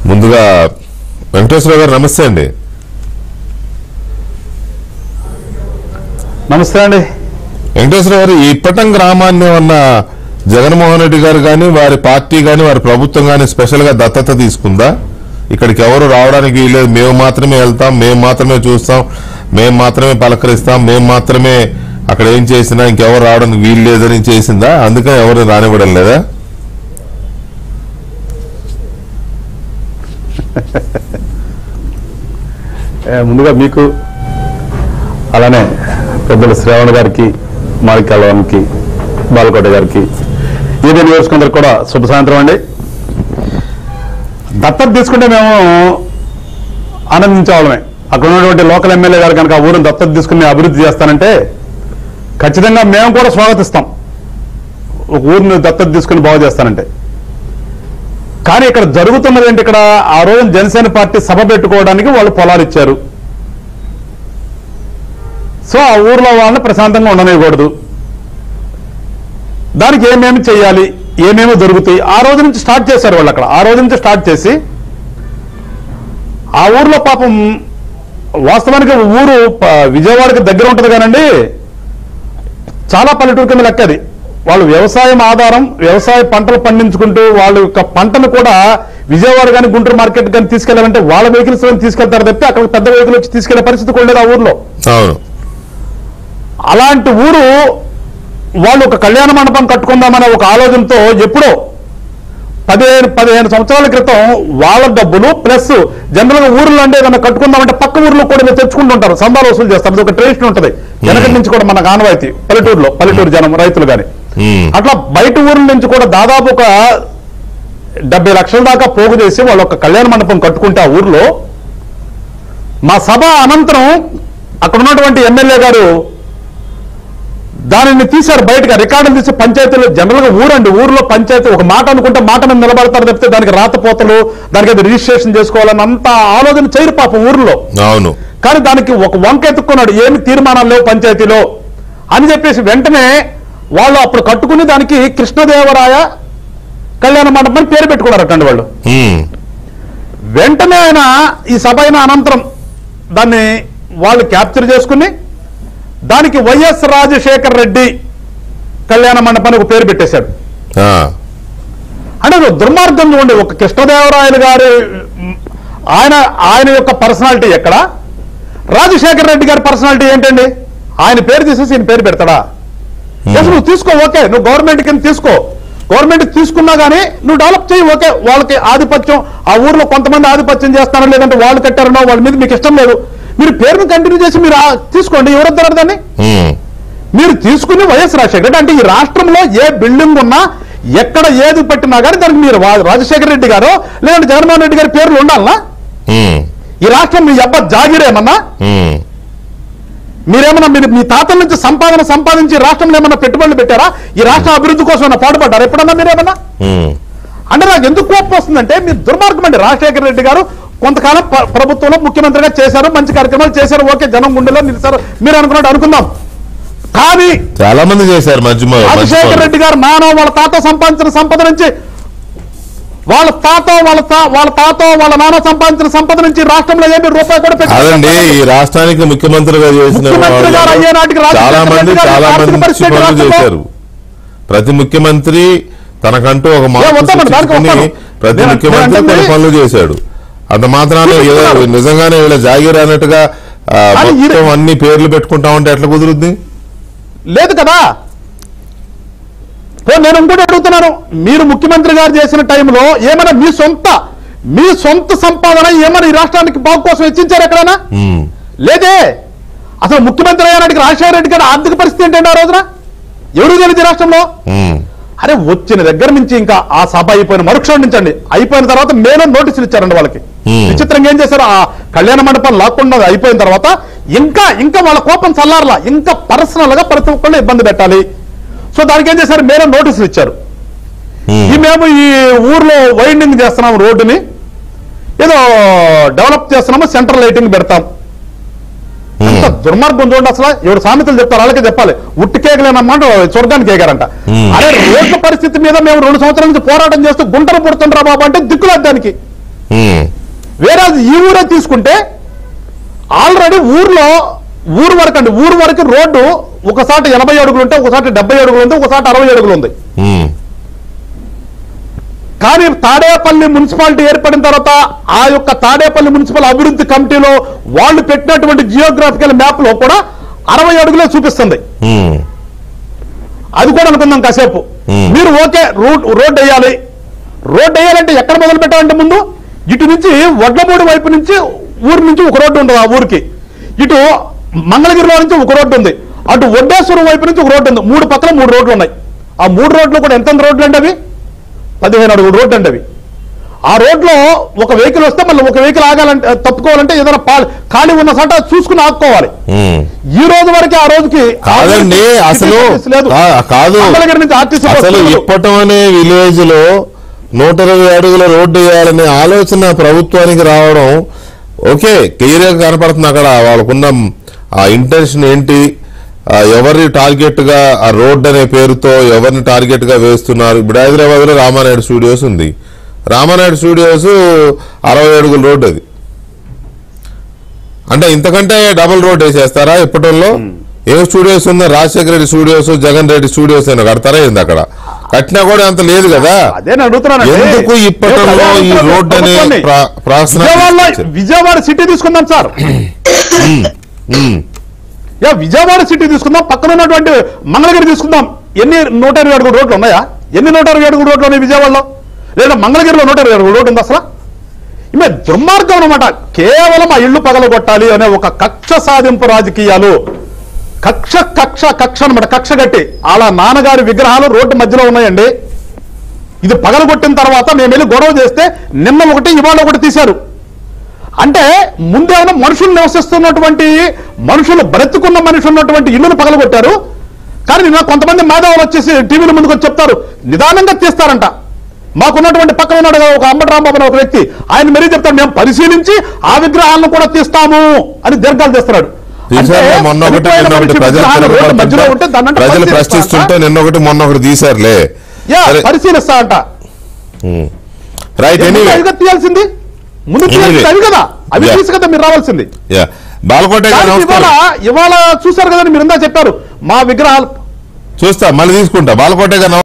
ముందుగా వెంకటేశ్వర గారు నమస్తే అండి నమస్తే అండి వెంకటేశ్వర గారు ఈ ఇప్పటం గ్రామాన్ని ఉన్న జగన్మోహన్ రెడ్డి గారు కానీ వారి పార్టీ కానీ వారి ప్రభుత్వం కానీ స్పెషల్ గా దత్తత తీసుకుందా ఇక్కడికి ఎవరు రావడానికి వీలేదు మేము మాత్రమే వెళ్తాం మేము మాత్రమే చూస్తాం మేము మాత్రమే పలకరిస్తాం మేము మాత్రమే అక్కడ ఏం చేసినా ఇంకెవరు రావడానికి వీలు లేదని చేసిందా అందుకని ఎవరు రానివ్వడం లేదా ఏ, ముందుగా మీకు అలానే పెద్దల శ్రావణ్ గారికి మాణిక్యాలవానికి బాలకోట గారికి ఏదే నియోజకవర్గం కూడా శుభ సాయంత్రం అండి దత్తత తీసుకుంటే మేము ఆనందించేవాళ్ళమే అక్కడ ఉన్నటువంటి లోకల్ ఎమ్మెల్యే గారు కనుక ఆ ఊరిని దత్తత తీసుకుని అభివృద్ధి చేస్తానంటే ఖచ్చితంగా మేము కూడా స్వాగతిస్తాం ఒక ఊరిని దత్తత తీసుకుని బాగు చేస్తానంటే కానీ ఇక్కడ జరుగుతున్నది ఏంటి ఇక్కడ ఆ రోజు జనసేన పార్టీ సభ పెట్టుకోవడానికి వాళ్ళు పొలాలు ఇచ్చారు సో ఆ ఊర్లో వాళ్ళని ప్రశాంతంగా ఉండనివ్వకూడదు దానికి ఏమేమి చేయాలి ఏమేమి దొరుకుతాయి ఆ రోజు నుంచి స్టార్ట్ చేశారు వాళ్ళు అక్కడ ఆ రోజు నుంచి స్టార్ట్ చేసి ఆ ఊర్లో పాపం వాస్తవానికి ఊరు ప- విజయవాడకి దగ్గర ఉంటుంది కానండి చాలా పల్లెటూరు కింద లెక్క అది వాళ్ళు వ్యవసాయం ఆధారం వ్యవసాయ పంటలు పండించుకుంటూ వాళ్ళ యొక్క పంటను కూడా విజయవాడ కానీ గుంటూరు మార్కెట్ కానీ తీసుకెళ్లాలంటే వాళ్ళ వెహికల్స్ తీసుకెళ్తారు తప్పితే అక్కడ పెద్ద వెహికల్ వచ్చి తీసుకెళ్లే పరిస్థితి కూడా లేదు ఆ ఊర్లో అవును అలాంటి ఊరు వాళ్ళు ఒక కళ్యాణ మండపం కట్టుకుందామనే ఒక ఆలోచనతో ఎప్పుడో పదిహేను పదిహేను సంవత్సరాల క్రితం వాళ్ళ డబ్బులు ప్లస్ జనరల్ గా ఊర్లో అంటే ఏదైనా కట్టుకుందామంటే పక్క ఊర్లో కూడా మీరు తెచ్చుకుంటుంటారు సందాలు వసూలు చేస్తారు అది ఒక ట్రెడిషన్ ఉంటుంది వెనకటి నుంచి కూడా మన ఆనవాయితీ పల్లెటూరులో పల్లెటూరు జనం రైతులు కానీ ఉమ్. అట్లా బయట ఊర్ల నుంచి కూడా దాదాపు ఒక డెబ్బై లక్షల దాకా పోగు చేసి వాళ్ళు ఒక కళ్యాణ మండపం కట్టుకుంటే ఆ ఊర్లో మా సభ అనంతరం అక్కడ ఉన్నటువంటి ఎమ్మెల్యే గారు దానిని తీశారు బయటగా రికార్డులు తీసి పంచాయతీలో జనరల్ గా ఊరండి ఊర్లో పంచాయతీ ఒక మాట అనుకుంటే మాట మీద నిలబడతారు తప్పితే దానికి రాతపోతలు దానికి అది రిజిస్ట్రేషన్ చేసుకోవాలని అంత ఆలోచన చేయరు పాపం ఊర్లో అవును కానీ దానికి ఒక వంక ఎత్తుకున్నాడు ఏమి తీర్మానాలు లేవు పంచాయతీలో అని చెప్పేసి వెంటనే వాళ్ళు అప్పుడు కట్టుకుని దానికి కృష్ణదేవరాయ కళ్యాణ మండపం అని పేరు పెట్టుకున్నారటండి వాళ్ళు ఉమ్. వెంటనే ఆయన ఈ సభ అయిన అనంతరం దాన్ని వాళ్ళు క్యాప్చర్ చేసుకుని దానికి వైఎస్ రాజశేఖర్ రెడ్డి కళ్యాణ మండపాన్ని ఒక పేరు పెట్టేశాడు ఆ. అంటే అది దుర్మార్గం చూడండి ఒక కృష్ణదేవరాయలు గారి మ్, ఆయన ఆయన యొక్క పర్సనాలిటీ ఎక్కడ రాజశేఖర రెడ్డి గారి పర్సనాలిటీ ఏంటండి ఆయన పేరు తీసేసి ఈయన పేరు పెడతాడా ఎస్ నువ్వు తీసుకో ఓకే నువ్వు గవర్నమెంట్ కింద తీసుకో గవర్నమెంట్ తీసుకున్నా గానీ నువ్వు డెవలప్ చేయి ఓకే వాళ్ళకి ఆధిపత్యం ఆ ఊర్లో కొంతమంది ఆధిపత్యం చేస్తారో లేదంటే వాళ్ళు కట్టారనో వాళ్ళ మీద మీకు ఇష్టం లేదు మీరు పేరును కంటిన్యూ చేసి మీరు ఆ- తీసుకోండి ఎవరొద్దారు దాన్ని ఉమ్. మీరు తీసుకుని వైఎస్ రాజశేఖర రెడ్డి అంటే ఈ రాష్ట్రంలో ఏ బిల్డింగ్ ఉన్నా ఎక్కడ ఏది పెట్టినా కానీ దానికి మీరు వా- రాజశేఖర రెడ్డి గారు లేదంటే జగన్మోహన్ రెడ్డి గారి పేర్లు ఉండాలనా ఉమ్. ఈ రాష్ట్రం మీ అబ్బా జాగిరేమన్నా ఉమ్. మీరేమన్నా మీరు మీ తాతల నుంచి సంపాదన సంపాదించి ఈ రాష్ట్రంలో ఏమన్నా పెట్టుబడులు పెట్టారా ఈ రాష్ట్ర అభివృద్ధి కోసం ఏమన్నా పాటుపడ్డారా ఎప్పుడన్నా మీరేమన్నా ఉమ్. అంటే నాకు ఎందుకు కోపం వస్తుందంటే మీరు దుర్మార్గం అండి రాజశేఖర రెడ్డి గారు కొంతకాలం ప- ప్రభుత్వంలో ముఖ్యమంత్రిగా చేశారు మంచి కార్యక్రమాలు చేశారు ఓకే జనం గుండెలో నిలిచారు మీరు అనుకున్నట్టు అనుకుందాం కానీ చాలా మంది చేశారు మంచి మ- మంచి రాజశేఖర పనులు. రెడ్డి గారు నానో వాళ్ళ తాత సంపాదించిన సంపద నుంచి వాళ్ళ తాత వాళ్ళ తా వాళ్ళ తాత వాళ్ళ నాన్న సంపాదించిన సంపద నుంచి రాష్ట్రంలో ఏమి రూపాయి కూడా పెట్టి అదండి ఈ రాష్ట్రానికి ముఖ్యమంత్రిగా చేసిన ముఖ్యమంత్రి వాళ్ళు గారు అయ్యే నాటికి రాజశేఖర చాలా మంది రెడ్డి గారి చాలా ఆర్థిక మంచి పరిస్థితి పనులు రాష్ట్రంలో- చేశారు ప్రతి ముఖ్యమంత్రి తనకంటూ ఒక మార్పు వస్తామండి, దానికి సృష్టించుకుని వస్తాను. ప్రతి నేను- ముఖ్యమంత్రి నేను కొన్ని అంటే- పనులు చేశాడు అంత మాత్రాన ఏదో చూపిస్తున్నారు. నిజంగానే వీళ్ళ జాగీర్ అన్నట్టుగా ఆ, కానీ ఈ- మొత్తం అన్ని పేర్లు పెట్టుకుంటా ఉంటే ఎట్లా కుదురుద్ది లేదు కదా పో నేను ఇంకోటి అడుగుతున్నాను మీరు ముఖ్యమంత్రి గారు చేసిన టైంలో ఏమైనా మీ సొంత మీ సొంత సంపాదన ఏమైనా ఈ రాష్ట్రానికి బాగు కోసం వెచ్చించారు ఎక్కడైనా ఉమ్. లేదే అసలు ముఖ్యమంత్రి అయ్యానాటికి రాజశేఖర రెడ్డి గారి ఆర్థిక పరిస్థితి ఏంటండి ఆ రోజున ఎవరు తెలియదు ఈ రాష్ట్రంలో ఉమ్. అరే వచ్చిన దగ్గర నుంచి ఇంకా ఆ సభ అయిపోయిన మరుక్షణం నుంచి అండి అయిపోయిన తర్వాత మేలో నోటీసులు ఇచ్చారండి వాళ్ళకి Hmm. విచిత్రంగా ఏం చేశారు ఆ కళ్యాణ మండపం లాక్కుండా అయిపోయిన తర్వాత ఇంకా ఇంకా వాళ్ళ కోపం చల్లారలా ఇంకా పర్సనల్ గా ప్రతి ఒక్కళ్ళు ఇబ్బంది పెట్టాలి సో దానికి ఏం చేశారు మేలో నోటీసులు ఇచ్చారు ఉమ్. ఈ మేము ఈ ఊర్లో వైండింగ్ చేస్తున్నాం రోడ్డుని ఏదో డెవలప్ చేస్తున్నాము సెంట్రల్ లైటింగ్ పెడతాం ఎంత దుర్మార్గం చూడండి అసలు ఎవరు సామెతలు చెప్తారు వాళ్ళకే చెప్పాలి ఉట్టి కేకలేనమాట స్వర్గానికి కేగారంట Hmm. అరే రోడ్ల పరిస్థితి మీద మేము రెండు సంవత్సరాల నుంచి పోరాటం చేస్తూ గుంటలు పుడుతుండ్రా బాబు అంటే దిక్కులేదు దానికి ఉమ్, వేరే ఈ ఊరే తీసుకుంటే ఆల్రెడీ ఊర్లో ఊరు వరకు అండి ఊరు వరకు రోడ్డు ఒకసారి ఎనభై అడుగులు ఉంటే ఒకసారి డెబ్బై అడుగులు ఉంది ఒకసారి అరవై అడుగులు ఉంది ఉమ్, కానీ తాడేపల్లి మున్సిపాలిటీ ఏర్పడిన తర్వాత ఆ యొక్క తాడేపల్లి మున్సిపల్ అభివృద్ధి కమిటీలో వాళ్ళు పెట్టినటువంటి జియోగ్రాఫికల్ మ్యాప్ లో కూడా అరవై అడుగులే చూపిస్తుంది ఉమ్, అది కూడా అనుకుందాం కాసేపు Hmm. మీరు ఓకే రోడ్ రోడ్ వేయాలి రోడ్ వేయాలంటే ఎక్కడ మొదలు పెట్టాలంటే ముందు ఇటు నుంచి వడ్లమూడి వైపు నుంచి ఊరి నుంచి ఒక రోడ్డు ఉంటుంది ఆ ఊరికి ఇటు మంగళగిరిలో నుంచి ఒక రోడ్డు ఉంది అటు వడ్డేశ్వరం వైపు నుంచి ఒక రోడ్డు ఉంది మూడు పక్కల మూడు రోడ్లు ఉన్నాయి ఆ మూడు రోడ్లు కూడా ఎంత రోడ్లు అండి అవి పదిహేను అడుగులు రోడ్డు అండి అవి ఆ రోడ్లో ఒక వెహికల్ వస్తే మళ్ళీ ఒక వెహికల్ ఆగాలంటే తప్పుకోవాలంటే ఏదైనా పా- ఖాళీ ఉన్న చోట చూసుకుని ఆపుకోవాలి ఉమ్. ఈ రోజు వరకు ఆ రోజుకి కాదండి అసలు లేదు. కా- కాదు మంగళగిరి నుంచి ఆర్టీసీ అసలు బస్సులు లేవు. ఇప్పటం అనే విలేజ్ లో నూట ఇరవై అడుగుల రోడ్డు వేయాలనే ఆలోచన ప్రభుత్వానికి రావడం ఓకే క్లియర్ గా కనపడుతుంది అక్కడ వాళ్ళకున్న ఆ ఇంటెన్షన్ ఏంటి ఆ ఎవరిని టార్గెట్ గా ఆ రోడ్ అనే పేరుతో ఎవరిని టార్గెట్ గా వేస్తున్నారు ఇప్పుడు హైదరాబాద్ లో రామానాయుడు స్టూడియోస్ ఉంది రామానాయుడు స్టూడియోస్ అరవై అడుగుల రోడ్డు అది అంటే ఇంతకంటే డబుల్ రోడ్ వేసేస్తారా ఇప్పటిలో ఏం స్టూడియోస్ ఉందా రాజశేఖర రెడ్డి స్టూడియోస్ జగన్ రెడ్డి స్టూడియోస్ అయినా కడతారా ఏంది అక్కడ కట్టినా కూడా అంత లేదు కదా అదే నేను అడుగుతున్నాను ఎందుకు ఇప్పటిలో ఈ రోడ్ అనే ప్రా- ప్రాసన విజయవాడలో విజయవాడ సిటీ తీసుకుందాం సార్ యా విజయవాడ సిటీ తీసుకుందాం పక్కన ఉన్నటువంటి మంగళగిరి తీసుకుందాం ఎన్ని నూట ఇరవై అడుగు రోడ్లు ఉన్నాయా ఎన్ని నూట ఇరవై అడుగు రోడ్లు ఉన్నాయి విజయవాడలో లేదా మంగళగిరిలో నూట ఇరవై అడుగు రోడ్డు ఉంది అసలు ఈమె దుర్మార్గం అనమాట కేవలం ఆ ఇల్లు పగలగొట్టాలి అనే ఒక కక్ష సాధింపు రాజకీయాలు కక్ష కక్ష కక్ష అనమాట కక్ష గట్టి అలా నాన్నగారి విగ్రహాలు రోడ్డు మధ్యలో ఉన్నాయండి ఇది పగలగొట్టిన తర్వాత మేము వెళ్ళి గొడవ చేస్తే నిన్న ఒకటి ఇవాళ ఒకటి తీశారు అంటే ముందేమైనా మనుషులు నివసిస్తున్నటువంటి మనుషులు బ్రతుకున్న మనిషి ఉన్నటువంటి ఇల్లును పగలగొట్టారు కానీ నిన్న కొంతమంది మేధావులు వచ్చేసి టీవీల ముందుకు వచ్చి చెప్తారు నిదానంగా తీస్తారంట మాకున్నటువంటి పక్కన ఉన్నాడు కదా ఒక అంబటి రాంబాబు అనే ఒక వ్యక్తి ఆయన మరీ చెప్తాడు మేము పరిశీలించి ఆ విగ్రహాలను కూడా తీస్తాము అని దీర్ఘాలు తీస్తున్నాడు తీశారు అంటే మొన్న ఒకటి చనిపోయిన నిన్న ఒకటి మనిషి ప్రజలు విగ్రహాలు రోడ్డు మధ్యలో ఉంటే దాన్ని అంటే ప్రజలు పరిశీలిస్తారంట. ప్రశ్నిస్తుంటే నిన్న ఒకటి మొన్న ఒకటి తీశారులే యా, సరే. పరిశీలిస్తా అంట రైట్ ఎందుకు ఎనీవే అదిగా తీయాల్సింది ముందు తీయాల్సింది Anyway. అవి కదా అవి Yeah. తీసి కదా మీరు రావాల్సింది యా బాలకోట గారు కానీ ఇవాళ నమస్కారం ఇవాళ చూసారు కదా మీరు ఇందా చెప్పారు మా విగ్రహాలు చూస్తా మళ్ళీ తీసుకుంటా బాలకోట గారు